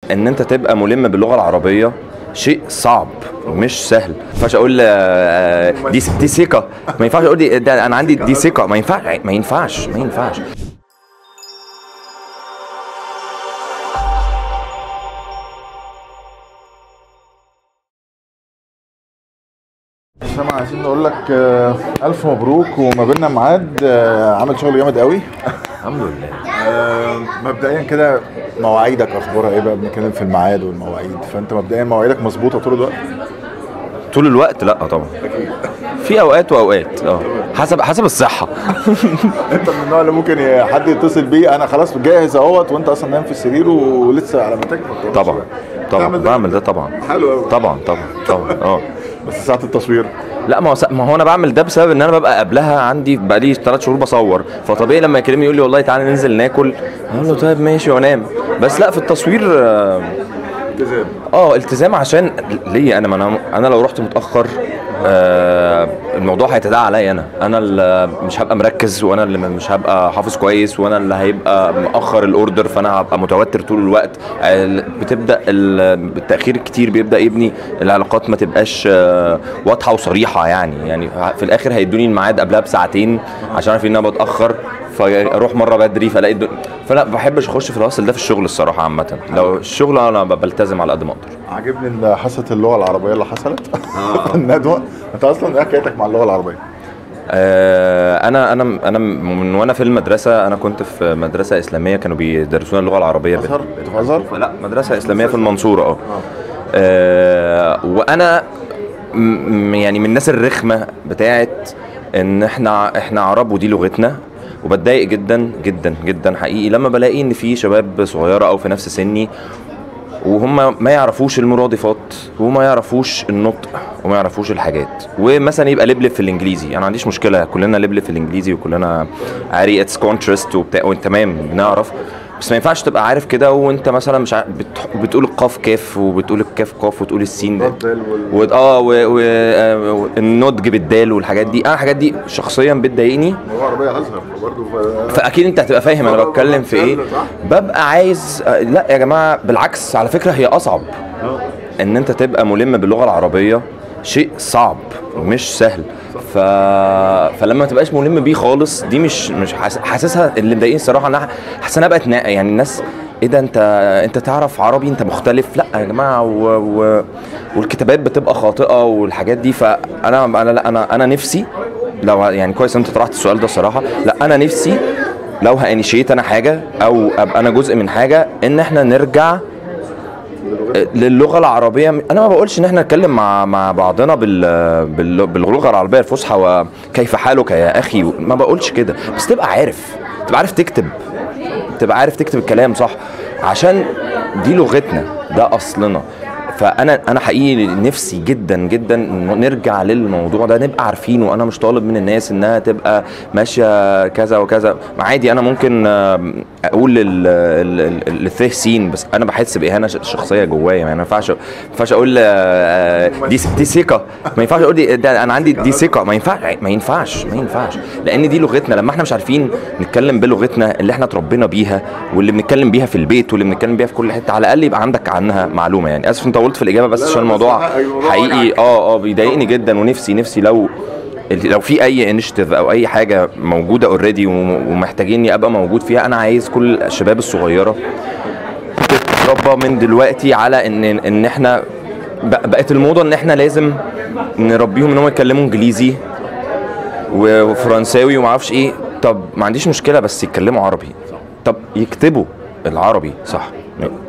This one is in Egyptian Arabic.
ان انت تبقى ملم باللغه العربيه شيء صعب مش سهل ما ينفعش اقول آه، دي دي ثقه ما ينفعش اقول دي ده انا عندي دي ثقه ما ينفعش ما ينفعش ما ينفعش سامع عايزين نقول لك آه، الف مبروك وما بيننا ميعاد آه، عامل شغل جامد قوي الحمد لله آه، مبدئيا كده مواعيدك اخبارها ايه بقى بنتكلم في الميعاد والمواعيد فانت مبدئيا مواعيدك مظبوطه طول الوقت طول الوقت لا طبعا في اوقات واوقات اه حسب حسب الصحه انت من النوع اللي ممكن ي- حد يتصل بيه انا خلاص جاهز اهوت وانت اصلا نايم في السرير ولسه على ما تكمل طبعا طبعا تعمل ده؟ بعمل ده طبعا حلو قوي طبعا طبعا طبعا اه بس ساعه التصوير لا ما هو س- ما هو انا بعمل ده بسبب ان انا ببقى قبلها عندي بقى لي ثلاث شهور بصور فطبيعي لما يكلمني يقول لي والله تعالى ننزل ناكل اقول له طيب ماشي وانام بس لا في التصوير آه، التزام اه التزام عشان ليه انا ما انا انا لو رحت متاخر آه الموضوع هيتداعى عليا انا انا اللي مش هبقى مركز وانا اللي مش هبقى حافظ كويس وانا اللي هيبقى مأخر الاوردر فانا هبقى متوتر طول الوقت آه، بتبدا ال- التاخير الكتير بيبدا يبني العلاقات ما تبقاش آه، واضحه وصريحه يعني يعني في الاخر هيدوني الميعاد قبلها بساعتين عشان عارفين ان انا بتاخر فاروح مره بدري فالاقي الدنيا فلا ما بحبش اخش في الهاسل ده في الشغل الصراحه عامه لو الشغل انا ب- بلتزم على قد ما اقدر عاجبني ال- حصه اللغه العربيه اللي حصلت الندوه انت اصلا ايه حكايتك مع اللغه العربيه آه، انا انا انا من وانا في المدرسه انا كنت في مدرسه اسلاميه كانوا بيدرسونا اللغه العربيه بال- ازهر انت في ازهر لا مدرسه اسلاميه في المنصوره اه آه، وانا م- م- يعني من الناس الرخمه بتاعت ان احنا احنا عرب ودي لغتنا وبتضايق جدا جدا جدا حقيقي لما بلاقي ان في شباب صغيره او في نفس سني وهم ما يعرفوش المرادفات وما يعرفوش النطق وما يعرفوش الحاجات ومثلا يبقى لبلب في الانجليزي انا ما عنديش مشكله كلنا لبلب في الانجليزي وكلنا عاري اتس كونترست وبتاع وتمام بنعرف بس ما ينفعش تبقى عارف كده وانت مثلا مش عارف بت... بتقول القاف كاف وبتقول الكاف قاف وتقول السين ده الدال وال- و... اه والنضج بالدال والحاجات دي انا الحاجات دي شخصيا بتضايقني اللغه العربيه ازهر فبرضه ف... فاكيد انت هتبقى فاهم انا بتكلم في ايه صح. ببقى عايز آه، لا يا جماعه بالعكس على فكره هي اصعب ان انت تبقى ملم باللغه العربيه شيء صعب مش سهل ف... فلما ما تبقاش ملم بيه خالص دي مش مش حاس- حاسسها اللي مضايقني الصراحه انها حاسس انها بقت نا- يعني الناس ايه ده انت انت تعرف عربي انت مختلف لا يا جماعه و... و... والكتابات بتبقى خاطئه والحاجات دي فانا انا لا انا انا نفسي لو ه- يعني كويس انت طرحت السؤال ده الصراحه لا انا نفسي لو هانيشيت انا حاجه او ابقى انا جزء من حاجه ان احنا نرجع للغه العربيه انا ما بقولش ان احنا نتكلم مع مع بعضنا بال بال- باللغه العربيه الفصحى وكيف حالك يا اخي ما بقولش كده بس تبقى عارف تبقى عارف تكتب تبقى عارف تكتب الكلام صح عشان دي لغتنا ده اصلنا فانا انا حقيقي نفسي جدا جدا إنه نرجع للموضوع ده نبقى عارفينه انا مش طالب من الناس انها تبقى ماشيه كذا وكذا عادي انا ممكن آه، اقول للث سين بس انا بحس باهانه ش- شخصيه جوايا يعني ما ينفعش ما ينفعش اقول آه، دي دي ثقه ما ينفعش اقول دي ده انا عندي دي ثقه ما ينفعش ما ينفعش ما ينفعش لان دي لغتنا لما احنا مش عارفين نتكلم بلغتنا اللي احنا اتربينا بيها واللي بنتكلم بيها في البيت واللي بنتكلم بيها في كل حته على الاقل يبقى عندك عنها معلومه يعني اسف انت طولت في الاجابه بس لا، لا، عشان بس الموضوع حق- الموضوع حقيقي وجعك. اه اه بيضايقني جدا ونفسي نفسي لو لو في اي انشيتيف او اي حاجه موجوده اوريدي ومحتاجيني ابقى موجود فيها انا عايز كل الشباب الصغيره تتربى من دلوقتي على ان ان احنا بق- بقت الموضه ان احنا لازم نربيهم ان هم يتكلموا انجليزي و- وفرنساوي وما اعرفش ايه طب ما عنديش مشكله بس يتكلموا عربي طب يكتبوا العربي صح